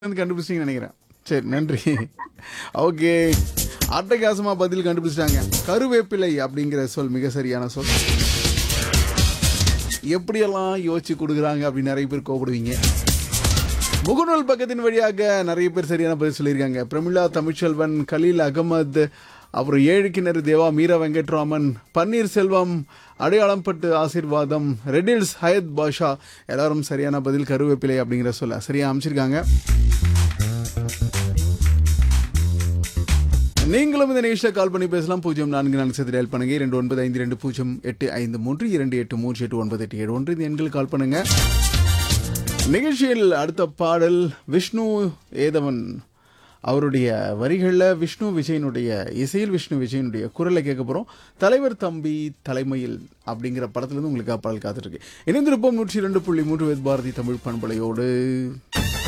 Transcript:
வந்து கண்டுபிடிச்சிங்கன்னு நினைக்கிறேன் சரி நன்றி ஓகே அட்டகாசமா பதில் கண்டுபிடிச்சிட்டாங்க கருவேப்பிலை அப்படிங்கிற சொல் மிக சரியான சொல் எப்படியெல்லாம் யோசிச்சு கொடுக்குறாங்க அப்படின்னு நிறைய பேர் கோபப்படுவீங்க முகநூல் பக்கத்தின் வழியாக நிறைய பேர் சரியான பதில் சொல்லியிருக்காங்க பிரமிளா தமிழ்ச்செல்வன் கலீல் அகமது அப்புறம் ஏழு கிணறு தேவா மீரா வெங்கட்ராமன் பன்னீர்செல்வம் அடையாளம் பட்டு ஆசீர்வாதம் ரெடில்ஸ் ஹயத் பாஷா எல்லாரும் சரியான பதில் கருவேப்பிலை அப்படிங்கிற சொல்ல சரியா அமைச்சிருக்காங்க நீங்களும் இந்த நிகழ்ச்சியில் கால் பண்ணி பேசலாம் பூஜ்ஜியம் நான்கு நான்கு சதுர ஹெல்ப் பண்ணுங்க இரண்டு ஒன்பது ஐந்து ரெண்டு பூஜ்ஜியம் எட்டு ஐந்து மூன்று இரண்டு எட்டு மூன்று எட்டு ஒன்பது எட்டு ஏழு ஒன்று இந்த எண்களுக்கு கால் பண்ணுங்க நிகழ்ச்சியில் அடுத்த பாடல் விஷ்ணு ஏதவன் அவருடைய வரிகளில் விஷ்ணு விஜயனுடைய இசையில் விஷ்ணு விஜயனுடைய குரலை கேட்க போகிறோம் தலைவர் தம்பி தலைமையில் அப்படிங்கிற படத்துலேருந்து உங்களுக்கு பாடல் காத்துட்ருக்கு இணைந்திருப்போம் நூற்றி இரண்டு புள்ளி மூன்று வேத் பாரதி தமிழ் பண்பலையோடு